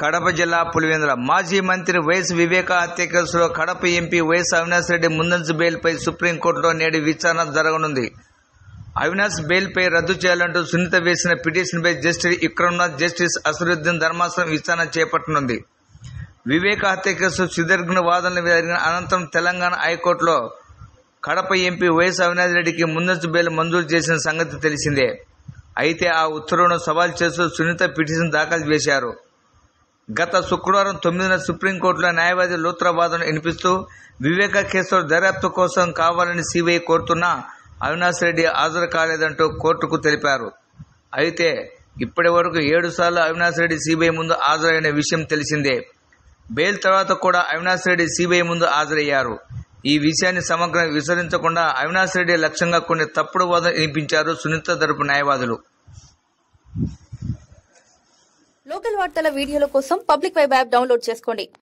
కడప జిల్లా పులివెందుల మాజీ మంత్రి వైఎస్ వివేక హత్య కేసులో కడప ఎంపీ వైఎస్ అవినాష్ రెడ్డి ముందంజు బెయిల్పై సుప్రీంకోర్టులో నేడు విచారణ జరగనుంది అవినాష్ బెయిల్పై రద్దు చేయాలంటూ సునీత వేసిన పిటిషన్పై జస్టిస్ విక్రమ్నాథ్ జస్టిస్ అసరుద్దీన్ ధర్మాసనం విచారణ చేపట్టనుంది వివేక హత్య కేసు సుదీర్ఘ వాదనలు జరిగిన అనంతరం తెలంగాణ హైకోర్టులో కడప ఎంపీ వైఎస్ అవినాష్ రెడ్డికి ముందస్తు బెయిల్ మంజూరు చేసిన సంగతి తెలిసిందే అయితే ఆ ఉత్తర్వును సవాల్ చేస్తూ సునీత పిటిషన్ దాఖలు చేశారు గత శుక్రవారం తొమ్మిదిన సుప్రీంకోర్టులో న్యాయవాది లూత్రా వాదన వినిపిస్తూ వివేక కేసులో దర్యాప్తు కోసం కావాలని సిబిఐ కోరుతున్నా అవినాష్ రెడ్డి హాజరు కాలేదంటూ కోర్టుకు తెలిపారు అయితే ఇప్పటి వరకు ఏడు సార్లు అవినాష్ రెడ్డి సిబిఐ ముందు హాజరైన విషయం తెలిసిందే బెయిల్ తర్వాత కూడా అవినాష్ రెడ్డి సిబిఐ ముందు హాజరయ్యారు ఈ విషయాన్ని సమగ్రంగా వివరించకుండా అవినాష్ రెడ్డి లక్ష్యంగా కొన్ని తప్పుడు వాదన వినిపించారు సునీత తరపు న్యాయవాదులు లోకల్ వార్తల వీడియోల కోసం పబ్లిక్ వెబ్ యాప్ డౌన్లోడ్ చేసుకోండి